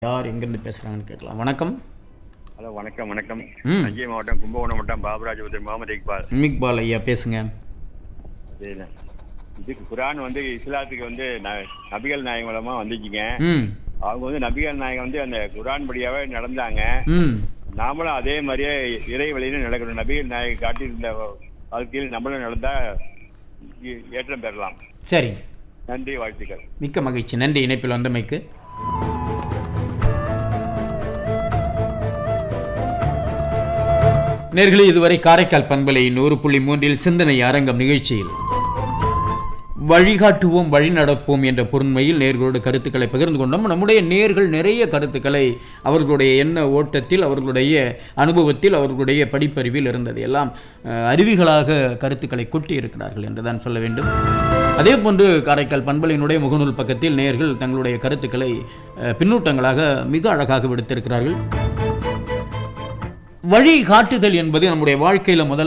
யார் எங்கேருந்து பேசுகிறாங்கன்னு கேட்கலாம் வணக்கம் ஹலோ வணக்கம் வணக்கம் ம். தஞ்சை மாவட்டம் கும்பகோணம் மாவட்டம் பாபராஜபுரம் முகமது இக்பால் இக்பால் ஐயா பேசுங்க சரிண்ணே. இதுக்கு குரான் வந்து இஸ்லாத்துக்கு வந்து ந- நபிகள் நாயகம் மூலமா வந்துச்சுங்க ம் அவங்க வந்து நபிகள் நாயகம் வந்து அந்த குரான் படியாவே நடந்தாங்க ம் நாமளும் அதே மாதிரியே இறை வழியில நடக்கணும் நபிகள் நாயகம் காட்டியிருந்த வாழ்க்கையில் நம்மளும் நடந்தா ஏ- ஏற்றம் பெறலாம் சரி நன்றி வாழ்த்துக்கள் மிக்க மகிழ்ச்சி நன்றி இணைப்பில் வந்தமைக்கு நேர்களே இதுவரை காரைக்கால் பண்பலை நூறு புள்ளி மூன்றில் சிந்தனை அரங்கம் நிகழ்ச்சியில் வழிகாட்டுவோம் வழி நடப்போம் என்ற பொருண்மையில் நேர்களோடு கருத்துக்களை பகிர்ந்து கொண்டோம் நம்முடைய நேர்கள் நிறைய கருத்துக்களை அவர்களுடைய எண்ண ஓட்டத்தில் அவர்களுடைய அனுபவத்தில் அவர்களுடைய படிப்பறிவில் இருந்தது எல்லாம் அஹ், அருவிகளாக கருத்துக்களை கொட்டி இருக்கிறார்கள் என்றுதான் சொல்ல வேண்டும் அதே போன்று காரைக்கால் பண்பலையினுடைய முகநூல் பக்கத்தில் நேர்கள் தங்களுடைய கருத்துக்களை அஹ், பின்னூட்டங்களாக மிக அழகாக விடுத்திருக்கிறார்கள் வழி காட்டுதல் என்பது நம்முடைய வாழ்க்கையில முதல்